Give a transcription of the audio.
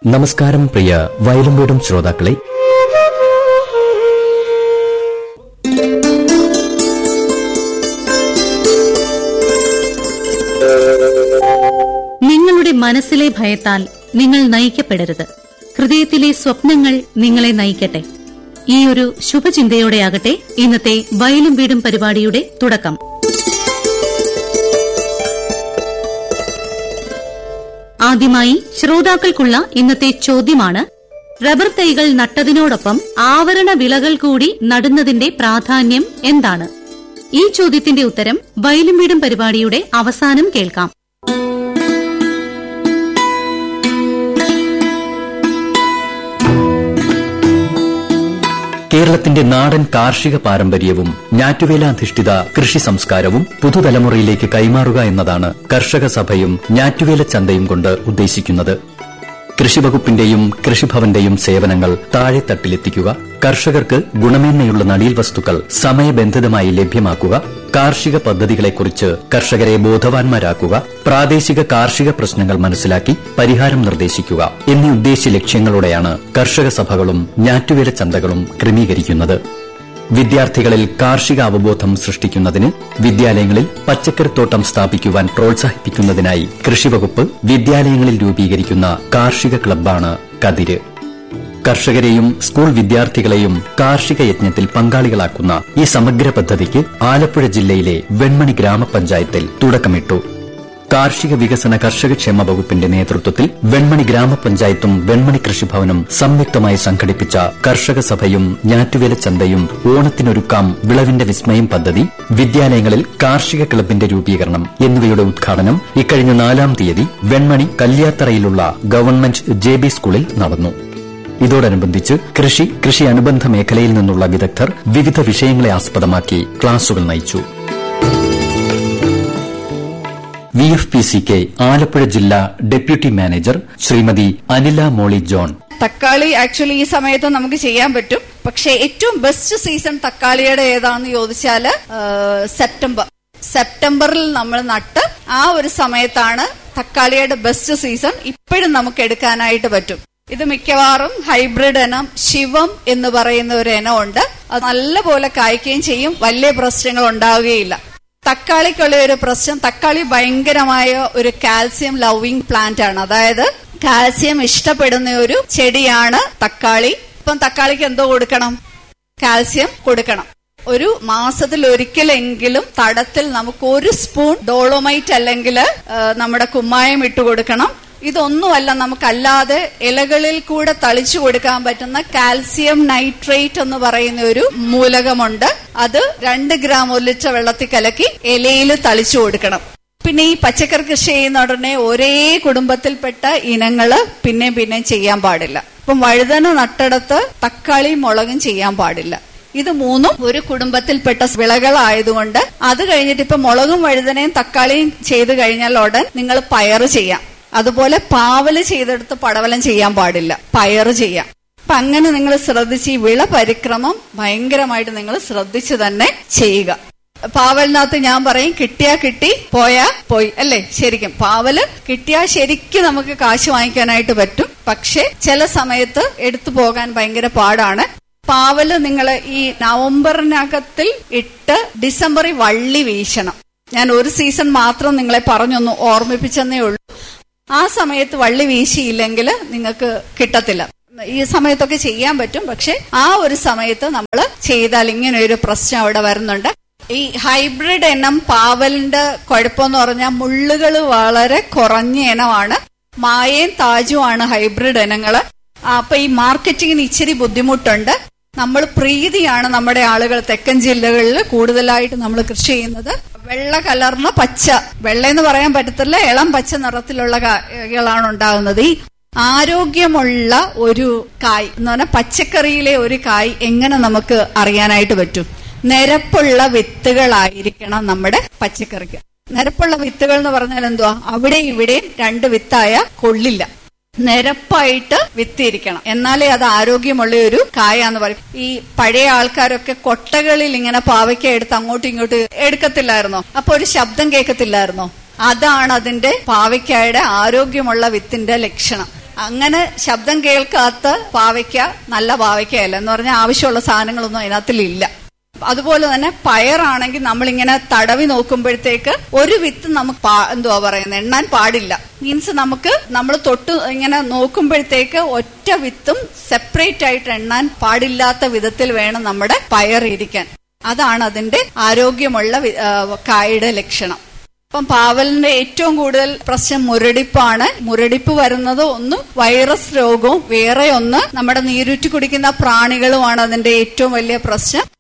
നമസ്കാരം പ്രിയ വയലുംവീടും ശ്രോതാക്കളെ നിങ്ങളുടെ മനസ്സിലെ ഭയത്താൽ നിങ്ങൾ നയിക്കപ്പെടരുത് ഹൃദയത്തിലെ സ്വപ്നങ്ങൾ നിങ്ങളെ നയിക്കട്ടെ ഈ ഒരു ശുഭചിന്തയോടെയാകട്ടെ ഇന്നത്തെ വയലും വീടും പരിപാടിയുടെ തുടക്കം ആദ്യമായി ശ്രോതാക്കൾക്കുള്ള ഇന്നത്തെ ചോദ്യമാണ് റബ്ബർ തൈകൾ നട്ടതിനോടൊപ്പം ആവരണ വിളകൾ കൂടി നടുന്നതിന്റെ പ്രാധാന്യം എന്താണ് ഈ ചോദ്യത്തിന്റെ ഉത്തരം വയലും വീടും പരിപാടിയുടെ അവസാനം കേൾക്കാം കേരളത്തിന്റെ നാടൻ കാർഷിക പാരമ്പര്യവും ഞാറ്റുവേലാധിഷ്ഠിത കൃഷി സംസ്കാരവും പുതുതലമുറയിലേക്ക് കൈമാറുക എന്നതാണ് കർഷക സഭയും ഞാറ്റുവേല ചന്തയും കൊണ്ട് ഉദ്ദേശിക്കുന്നത് കൃഷിവകുപ്പിന്റെയും കൃഷിഭവന്റെയും സേവനങ്ങൾ താഴെത്തട്ടിലെത്തിക്കുക കർഷകർക്ക് ഗുണമേന്മയുള്ള നടീൽ വസ്തുക്കൾ സമയബന്ധിതമായി ലഭ്യമാക്കുക കാർഷിക പദ്ധതികളെക്കുറിച്ച് കർഷകരെ ബോധവാന്മാരാക്കുക പ്രാദേശിക കാർഷിക പ്രശ്നങ്ങൾ മനസ്സിലാക്കി പരിഹാരം നിർദ്ദേശിക്കുക എന്നീ ഉദ്ദേശ്യ ലക്ഷ്യങ്ങളോടെയാണ് കർഷക സഭകളും ഞാറ്റുവേല ചന്തകളും ക്രമീകരിക്കുന്നത് വിദ്യാർത്ഥികളിൽ കാർഷിക അവബോധം സൃഷ്ടിക്കുന്നതിന് വിദ്യാലയങ്ങളിൽ പച്ചക്കറിത്തോട്ടം സ്ഥാപിക്കുവാൻ പ്രോത്സാഹിപ്പിക്കുന്നതിനായി കൃഷിവകുപ്പ് വിദ്യാലയങ്ങളിൽ രൂപീകരിക്കുന്ന കാർഷിക ക്ലബ്ബാണ് കതിര് കർഷകരെയും സ്കൂൾ വിദ്യാർത്ഥികളെയും കാർഷിക യജ്ഞത്തിൽ പങ്കാളികളാക്കുന്ന ഈ സമഗ്ര പദ്ധതിക്ക് ആലപ്പുഴ ജില്ലയിലെ വെൺമണി ഗ്രാമപഞ്ചായത്തിൽ തുടക്കമിട്ടു കാർഷിക വികസന കർഷകക്ഷേമ വകുപ്പിന്റെ നേതൃത്വത്തിൽ വെൺമണി ഗ്രാമപഞ്ചായത്തും വെൺമണി കൃഷിഭവനും സംയുക്തമായി സംഘടിപ്പിച്ച കർഷക സഭയും ഞാറ്റുവേല ചന്തയും ഓണത്തിനൊരുക്കാം വിളവിന്റെ വിസ്മയം പദ്ധതി വിദ്യാലയങ്ങളിൽ കാർഷിക ക്ലബിന്റെ രൂപീകരണം എന്നിവയുടെ ഉദ്ഘാടനം ഇക്കഴിഞ്ഞ നാലാം തീയതി വെൺമണി കല്യാത്തറയിലുള്ള ഗവൺമെന്റ് ജെ ബി സ്കൂളിൽ നടന്നു ഇതോടനുബന്ധിച്ച് കൃഷി കൃഷി അനുബന്ധ മേഖലയിൽ നിന്നുള്ള വിദഗ്ധർ വിവിധ വിഷയങ്ങളെ ആസ്പദമാക്കി ക്ലാസുകൾ നയിച്ചു V F P C K Alappuzha ജില്ലാ deputy manager Shrimati Anila Molly John തക്കാളി ആക്ച്വലി ഈ സമയത്ത് നമുക്ക് ചെയ്യാൻ പറ്റും പക്ഷെ ഏറ്റവും ബെസ്റ്റ് സീസൺ തക്കാളിയുടെ ഏതാന്ന് ചോദിച്ചാല് ആ, സെപ്റ്റംബർ സെപ്റ്റംബറിൽ നമ്മൾ നട്ട് ആ ഒരു സമയത്താണ് തക്കാളിയുടെ ബെസ്റ്റ് സീസൺ ഇപ്പോഴും നമുക്ക് എടുക്കാനായിട്ട് പറ്റും ഇത് മിക്കവാറും ഹൈബ്രിഡ് ഇനം ശിവം എന്ന് പറയുന്ന ഒരു ഇനമുണ്ട് അത് നല്ലപോലെ കായ്ക്കുകയും ചെയ്യും വലിയ പ്രശ്നങ്ങൾ ഉണ്ടാവുകയില്ല തക്കാളിക്കുള്ള ഒരു പ്രശ്നം തക്കാളി ഭയങ്കരമായ ഒരു കാൽസ്യം ലവിങ് പ്ലാന്റ് ആണ് അതായത് കാൽസ്യം ഇഷ്ടപ്പെടുന്ന ഒരു ചെടിയാണ് തക്കാളി ഇപ്പം തക്കാളിക്ക് എന്തോ കൊടുക്കണം കാൽസ്യം കൊടുക്കണം ഒരു മാസത്തിൽ ഒരിക്കലെങ്കിലും തടത്തിൽ നമുക്ക് ഒരു സ്പൂൺ ഡോളോമൈറ്റ് അല്ലെങ്കിൽ നമ്മുടെ കുമ്മായം ഇട്ട് കൊടുക്കണം ഇതൊന്നുമല്ല നമുക്കല്ലാതെ ഇലകളിൽ കൂടെ തളിച്ചു കൊടുക്കാൻ പറ്റുന്ന കാൽസ്യം നൈട്രേറ്റ് എന്ന് പറയുന്ന ഒരു മൂലകമുണ്ട് അത് രണ്ട് ഗ്രാം ഒരു ലിറ്റർ വെള്ളത്തിൽ കലക്കി ഇലയിൽ തളിച്ചു കൊടുക്കണം പിന്നെ ഈ പച്ചക്കറി കൃഷി ചെയ്യുന്ന ഉടനെ ഒരേ കുടുംബത്തിൽപ്പെട്ട ഇനങ്ങള് പിന്നെ പിന്നെ ചെയ്യാൻ പാടില്ല ഇപ്പം വഴുതന നട്ടിടത്ത് തക്കാളി മുളകും ചെയ്യാൻ പാടില്ല ഇത് മൂന്നും ഒരു കുടുംബത്തിൽപ്പെട്ട വിളകളായതുകൊണ്ട് അത് കഴിഞ്ഞിട്ട് ഇപ്പൊ മുളകും വഴുതനയും തക്കാളിയും ചെയ്തു കഴിഞ്ഞാൽ ഉടൻ നിങ്ങൾ പയറ് ചെയ്യാം അതുപോലെ പാവല് ചെയ്തെടുത്ത് പടവലം ചെയ്യാൻ പാടില്ല പയറ് ചെയ്യാം അപ്പൊ അങ്ങനെ നിങ്ങൾ ശ്രദ്ധിച്ച് ഈ വിള പരിക്രമം ഭയങ്കരമായിട്ട് നിങ്ങൾ ശ്രദ്ധിച്ച് തന്നെ ചെയ്യുക പാവലിനകത്ത് ഞാൻ പറയും കിട്ടിയാ കിട്ടി പോയാ പോയി അല്ലേ ശരിക്കും പാവല് കിട്ടിയാ ശരിക്കും നമുക്ക് കാശ് വാങ്ങിക്കാനായിട്ട് പറ്റും പക്ഷെ ചില സമയത്ത് എടുത്തു പോകാൻ ഭയങ്കര പാടാണ് പാവല് നിങ്ങൾ ഈ നവംബറിനകത്തിൽ ഇട്ട് ഡിസംബറിൽ വള്ളി വീശണം ഞാൻ ഒരു സീസൺ മാത്രം നിങ്ങളെ പറഞ്ഞൊന്ന് ഓർമ്മിപ്പിച്ചെന്നേ ഉള്ളൂ ആ സമയത്ത് വള്ളി വീശിയില്ലെങ്കിൽ നിങ്ങൾക്ക് കിട്ടത്തില്ല ഈ സമയത്തൊക്കെ ചെയ്യാൻ പറ്റും പക്ഷെ ആ ഒരു സമയത്ത് നമ്മൾ ചെയ്താൽ ഇങ്ങനെ ഒരു പ്രശ്നം അവിടെ വരുന്നുണ്ട് ഈ ഹൈബ്രിഡ് ഇനം പാവലിന്റെ കുഴപ്പമെന്ന് പറഞ്ഞാൽ മുള്ളുകൾ വളരെ കുറഞ്ഞ ഇനമാണ് മായയും താജുമാണ് ഹൈബ്രിഡ് ഇനങ്ങള് ആ, അപ്പൊ ഈ മാർക്കറ്റിങ്ങിന് ഇച്ചിരി ബുദ്ധിമുട്ടുണ്ട് നമ്മൾ പ്രീതിയാണ് നമ്മുടെ ആളുകൾ തെക്കൻ ജില്ലകളിൽ കൂടുതലായിട്ട് നമ്മൾ കൃഷി ചെയ്യുന്നത് വെള്ള കലർന്ന പച്ച വെള്ള എന്ന് പറയാൻ പറ്റത്തില്ല ഇളം പച്ച നിറത്തിലുള്ള കായ്കളാണ് ഉണ്ടാകുന്നത് ഈ ആരോഗ്യമുള്ള ഒരു കായ് എന്ന് പറഞ്ഞാൽ പച്ചക്കറിയിലെ ഒരു കായ് എങ്ങനെ നമുക്ക് അറിയാനായിട്ട് പറ്റും നിരപ്പുള്ള വിത്തുകളായിരിക്കണം നമ്മുടെ പച്ചക്കറിക്ക് നിരപ്പുള്ള വിത്തുകൾ എന്ന് പറഞ്ഞാൽ എന്തുവാ അവിടെ ഇവിടെയും രണ്ട് വിത്തായ കൊള്ളില്ല നിരപ്പായിട്ട് വിത്തിരിക്കണം എന്നാലേ അത് ആരോഗ്യമുള്ള ഒരു കായാന്ന് പറയും ഈ പഴയ ആൾക്കാരൊക്കെ കൊട്ടകളിൽ ഇങ്ങനെ പാവയ്ക്ക എടുത്ത് അങ്ങോട്ടും ഇങ്ങോട്ടും എടുക്കത്തില്ലായിരുന്നോ അപ്പൊ ഒരു ശബ്ദം കേൾക്കത്തില്ലായിരുന്നോ അതാണ് അതിന്റെ പാവയ്ക്കായുടെ ആരോഗ്യമുള്ള വിത്തിന്റെ ലക്ഷണം അങ്ങനെ ശബ്ദം കേൾക്കാത്ത പാവയ്ക്ക നല്ല പാവയ്ക്കയല്ല എന്ന് പറഞ്ഞാൽ ആവശ്യമുള്ള സാധനങ്ങളൊന്നും അതിനകത്തിലില്ല അതുപോലെ തന്നെ പയറാണെങ്കിൽ നമ്മളിങ്ങനെ തടവി നോക്കുമ്പോഴത്തേക്ക് ഒരു വിത്ത് നമുക്ക് പാ- എന്തുവാ പറയുന്നത് എണ്ണാൻ പാടില്ല മീൻസ് നമുക്ക് നമ്മൾ തൊട്ട് ഇങ്ങനെ നോക്കുമ്പോഴത്തേക്ക് ഒറ്റ വിത്തും സെപ്പറേറ്റ് ആയിട്ട് എണ്ണാൻ പാടില്ലാത്ത വിധത്തിൽ വേണം നമ്മുടെ പയർ ഇരിക്കാൻ അതാണ് അതിന്റെ ആരോഗ്യമുള്ള വി- ആ, കായുടെ ലക്ഷണം അപ്പം പാവലിന്റെ ഏറ്റവും കൂടുതൽ പ്രശ്നം മുരടിപ്പാണ് മുരടിപ്പ് വരുന്നത് ഒന്ന് വൈറസ് രോഗവും വേറെ ഒന്ന് നമ്മുടെ നീരുറ്റി കുടിക്കുന്ന പ്രാണികളുമാണ് അതിന്റെ ഏറ്റവും വലിയ പ്രശ്നം